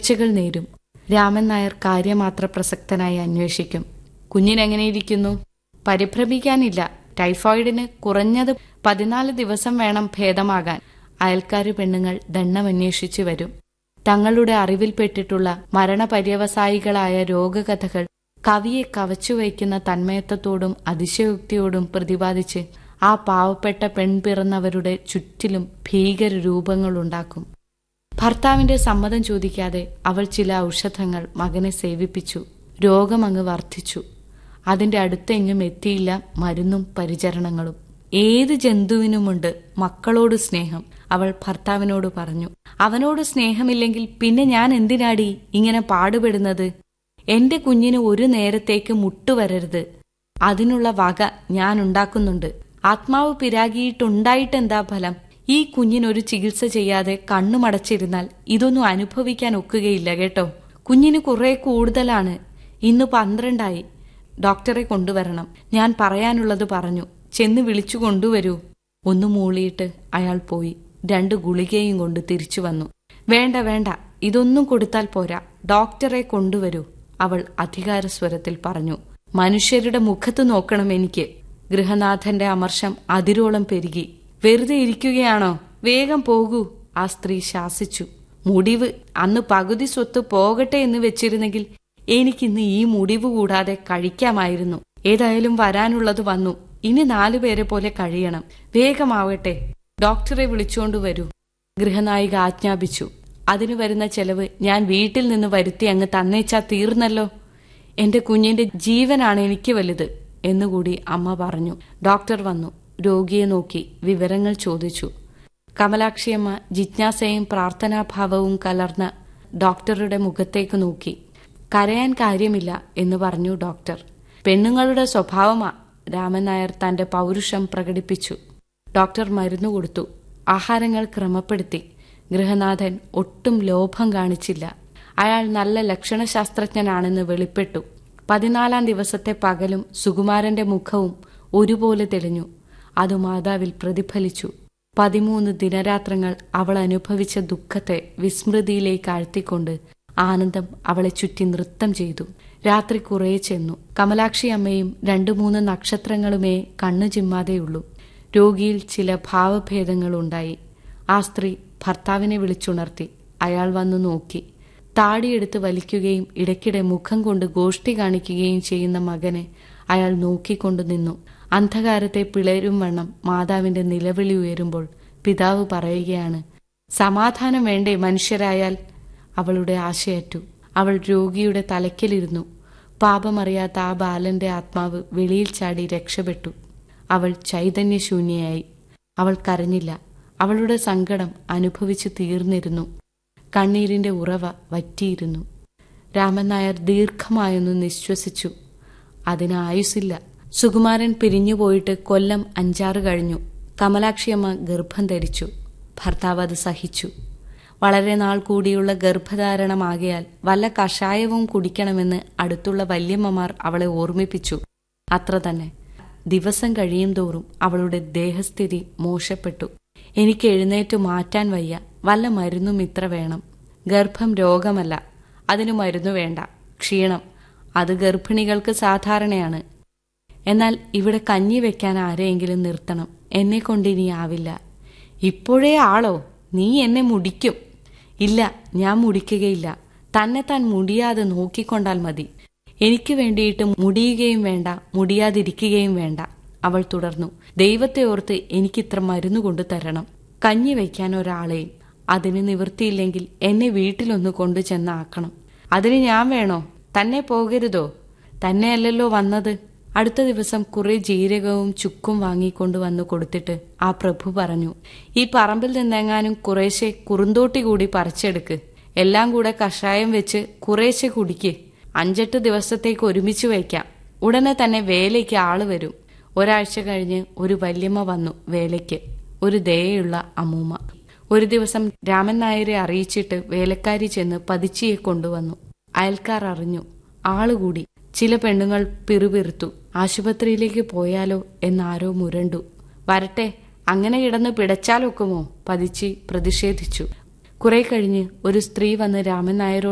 പുലർച്ചകൾ നേരും രാമൻ നായർ കാര്യമാത്ര പ്രസക്തനായി അന്വേഷിക്കും കുഞ്ഞിനെങ്ങനെയിരിക്കുന്നു പരിഭ്രമിക്കാനില്ല ടൈഫോയിഡിന് കുറഞ്ഞത് പതിനാല് ദിവസം വേണം ഭേദമാകാൻ അയൽക്കാര് പെണ്ണുങ്ങൾ ദണ്ണമന്വേഷിച്ചു വരും തങ്ങളുടെ അറിവിൽപ്പെട്ടിട്ടുള്ള മരണപര്യവസായികളായ രോഗകഥകൾ കവിയെ കവച്ചുവയ്ക്കുന്ന തന്മയത്വത്തോടും അതിശയോക്തിയോടും പ്രതിപാദിച്ച് ആ പാവപ്പെട്ട പെൺപിറന്നവരുടെ ചുറ്റിലും ഭീകര രൂപങ്ങളുണ്ടാക്കും ഭർത്താവിന്റെ സമ്മതം ചോദിക്കാതെ അവൾ ചില ഔഷധങ്ങൾ മകനെ സേവിപ്പിച്ചു രോഗമങ്ങ് വർദ്ധിച്ചു അതിന്റെ അടുത്തെങ്ങും എത്തിയില്ല മരുന്നും പരിചരണങ്ങളും ഏത് ജന്തുവിനുമുണ്ട് മക്കളോട് സ്നേഹം അവൾ ഭർത്താവിനോട് പറഞ്ഞു അവനോട് സ്നേഹമില്ലെങ്കിൽ പിന്നെ ഞാൻ എന്തിനാടി ഇങ്ങനെ പാടുപെടുന്നത് എന്റെ കുഞ്ഞിന് ഒരു നേരത്തേക്ക് മുട്ടുവരരുത് അതിനുള്ള വക ഞാൻ ഉണ്ടാക്കുന്നുണ്ട് ആത്മാവ് പിരാകിയിട്ടുണ്ടായിട്ടെന്താ ഫലം ഈ കുഞ്ഞിനൊരു ചികിത്സ ചെയ്യാതെ കണ്ണുമടച്ചിരുന്നാൽ ഇതൊന്നും അനുഭവിക്കാൻ ഒക്കുകയില്ല കേട്ടോ കുഞ്ഞിന് കുറെ കൂടുതലാണ് ഇന്ന് പന്ത്രണ്ടായി ഡോക്ടറെ കൊണ്ടുവരണം ഞാൻ പറയാനുള്ളത് പറഞ്ഞു ചെന്ന് വിളിച്ചു കൊണ്ടുവരൂ ഒന്ന് മൂളിയിട്ട് അയാൾ പോയി രണ്ട് ഗുളികയും കൊണ്ട് തിരിച്ചു വന്നു വേണ്ട വേണ്ട ഇതൊന്നും കൊടുത്താൽ പോരാ ഡോക്ടറെ കൊണ്ടുവരൂ അവൾ അധികാരസ്വരത്തിൽ പറഞ്ഞു മനുഷ്യരുടെ മുഖത്ത് നോക്കണം എനിക്ക് ഗൃഹനാഥന്റെ അമർഷം അതിരോളം പെരുകി വെറുതെ ഇരിക്കുകയാണോ വേഗം പോകൂ ആ സ്ത്രീ ശാസിച്ചു മുടിവ് അന്ന് പകുതി സ്വത്ത് പോകട്ടെ എന്ന് വെച്ചിരുന്നെങ്കിൽ എനിക്കിന്ന് ഈ മുടിവ് കൂടാതെ കഴിക്കാമായിരുന്നു ഏതായാലും വരാനുള്ളത് വന്നു ഇനി നാലുപേരെ പോലെ കഴിയണം വേഗമാവട്ടെ ഡോക്ടറെ വിളിച്ചുകൊണ്ട് വരൂ ഗൃഹനായിക ആജ്ഞാപിച്ചു അതിനു വരുന്ന ചെലവ് ഞാൻ വീട്ടിൽ നിന്ന് വരുത്തി അങ്ങ് തന്നേച്ചാ തീർന്നല്ലോ എന്റെ കുഞ്ഞിന്റെ ജീവനാണ് എനിക്ക് വലുത് എന്നുകൂടി അമ്മ പറഞ്ഞു ഡോക്ടർ വന്നു രോഗിയെ നോക്കി വിവരങ്ങൾ ചോദിച്ചു കമലാക്ഷിയമ്മ ജിജ്ഞാസയും പ്രാർത്ഥനാഭാവവും കലർന്ന ഡോക്ടറുടെ മുഖത്തേക്ക് നോക്കി കരയാൻ കാര്യമില്ല എന്ന് പറഞ്ഞു ഡോക്ടർ പെണ്ണുങ്ങളുടെ സ്വഭാവമാ രാമൻ നായർ തന്റെ പൗരുഷം പ്രകടിപ്പിച്ചു ഡോക്ടർ മരുന്ന് കൊടുത്തു ആഹാരങ്ങൾ ക്രമപ്പെടുത്തി ഗൃഹനാഥൻ ഒട്ടും ലോഭം കാണിച്ചില്ല അയാൾ നല്ല ലക്ഷണശാസ്ത്രജ്ഞനാണെന്ന് വെളിപ്പെട്ടു പതിനാലാം ദിവസത്തെ പകലും സുകുമാരന്റെ മുഖവും ഒരുപോലെ തെളിഞ്ഞു അത് മാതാവിൽ പ്രതിഫലിച്ചു പതിമൂന്ന് ദിനരാത്രങ്ങൾ അവൾ അനുഭവിച്ച ദുഃഖത്തെ വിസ്മൃതിയിലേക്ക് ആഴ്ത്തിക്കൊണ്ട് ആനന്ദം അവളെ ചുറ്റി നൃത്തം ചെയ്തു രാത്രി കുറേ ചെന്നു കമലാക്ഷി അമ്മയും രണ്ടു മൂന്ന് നക്ഷത്രങ്ങളുമേ കണ്ണു ചിമ്മാതെയുള്ളൂ രോഗിയിൽ ചില ഭാവഭേദങ്ങളുണ്ടായി ആ സ്ത്രീ ഭർത്താവിനെ വിളിച്ചുണർത്തി അയാൾ വന്നു നോക്കി താടിയെടുത്ത് വലിക്കുകയും ഇടയ്ക്കിടെ മുഖം കൊണ്ട് ഗോഷ്ടി കാണിക്കുകയും ചെയ്യുന്ന മകനെ അയാൾ നോക്കിക്കൊണ്ടു നിന്നു അന്ധകാരത്തെ പിളരും വണ്ണം മാതാവിന്റെ നിലവിളി ഉയരുമ്പോൾ പിതാവ് പറയുകയാണ് സമാധാനം വേണ്ടേ മനുഷ്യരായാൽ അവളുടെ ആശയറ്റു അവൾ രോഗിയുടെ തലയ്ക്കലിരുന്നു പാപമറിയാത്ത ആ ബാലന്റെ ആത്മാവ് വെളിയിൽ ചാടി രക്ഷപ്പെട്ടു അവൾ ചൈതന്യശൂന്യയായി അവൾ കരഞ്ഞില്ല അവളുടെ സങ്കടം അനുഭവിച്ചു തീർന്നിരുന്നു കണ്ണീരിന്റെ ഉറവ വറ്റിയിരുന്നു രാമൻ നായർ ദീർഘമായൊന്ന് നിശ്വസിച്ചു അതിന് ആയുസില്ല സുകുമാരൻ പിരിഞ്ഞുപോയിട്ട് കൊല്ലം അഞ്ചാറ് കഴിഞ്ഞു കമലാക്ഷിയമ്മ ഗർഭം ധരിച്ചു ഭർത്താവ് അത് സഹിച്ചു വളരെ നാൾ കൂടിയുള്ള ഗർഭധാരണമാകയാൽ വല്ല കഷായവും കുടിക്കണമെന്ന് അടുത്തുള്ള വല്യമ്മമാർ അവളെ ഓർമ്മിപ്പിച്ചു അത്ര തന്നെ ദിവസം കഴിയും തോറും അവളുടെ ദേഹസ്ഥിതി മോശപ്പെട്ടു എനിക്ക് എഴുന്നേറ്റ് മാറ്റാൻ വയ്യ വല്ല മരുന്നും ഇത്ര വേണം ഗർഭം രോഗമല്ല അതിന് മരുന്നു വേണ്ട ക്ഷീണം അത് ഗർഭിണികൾക്ക് സാധാരണയാണ് എന്നാൽ ഇവിടെ കഞ്ഞി വെക്കാൻ ആരെയെങ്കിലും നിർത്തണം എന്നെ കൊണ്ടിനി ആവില്ല ഇപ്പോഴേ ആളോ നീ എന്നെ മുടിക്കും ഇല്ല ഞാൻ മുടിക്കുകയില്ല തന്നെ താൻ മുടിയാതെ നോക്കിക്കൊണ്ടാൽ മതി എനിക്ക് വേണ്ടിയിട്ട് മുടിയുകയും വേണ്ട മുടിയാതിരിക്കുകയും വേണ്ട അവൾ തുടർന്നു ദൈവത്തെ ഓർത്ത് എനിക്കിത്ര മരുന്ന് കൊണ്ടു തരണം കഞ്ഞി വയ്ക്കാൻ ഒരാളെയും അതിന് നിവൃത്തിയില്ലെങ്കിൽ എന്നെ വീട്ടിലൊന്ന് കൊണ്ടു ചെന്നാക്കണം അതിന് ഞാൻ വേണോ തന്നെ പോകരുതോ തന്നെയല്ലല്ലോ വന്നത് അടുത്ത ദിവസം കുറെ ജീരകവും ചുക്കും വാങ്ങിക്കൊണ്ടു വന്നു കൊടുത്തിട്ട് ആ പ്രഭു പറഞ്ഞു ഈ പറമ്പിൽ നിന്നെങ്ങാനും കുറേശ്ശെ കുറുന്തോട്ടി കൂടി പറിച്ചെടുക്ക് എല്ലാം കൂടെ കഷായം വെച്ച് കുറേശ്ശെ കുടിക്ക് അഞ്ചെട്ട് ദിവസത്തേക്ക് ഒരുമിച്ച് വയ്ക്കാം ഉടനെ തന്നെ വേലയ്ക്ക് ആള് വരും ഒരാഴ്ച കഴിഞ്ഞ് ഒരു വല്യമ്മ വന്നു വേലയ്ക്ക് ഒരു ദയുള്ള അമ്മൂമ്മ ഒരു ദിവസം രാമൻ നായരെ അറിയിച്ചിട്ട് വേലക്കാരി ചെന്ന് പതിച്ചിയെ കൊണ്ടുവന്നു അയൽക്കാർ അറിഞ്ഞു ആളുകൂടി ചില പെണ്ണുങ്ങൾ പിറുപിറുത്തു ആശുപത്രിയിലേക്ക് പോയാലോ എന്നാരോ മുരണ്ടു വരട്ടെ അങ്ങനെ കിടന്ന് പിടച്ചാലൊക്കുമോ പതിച്ചി പ്രതിഷേധിച്ചു കുറെ കഴിഞ്ഞ് ഒരു സ്ത്രീ വന്ന് രാമൻ നായരോട്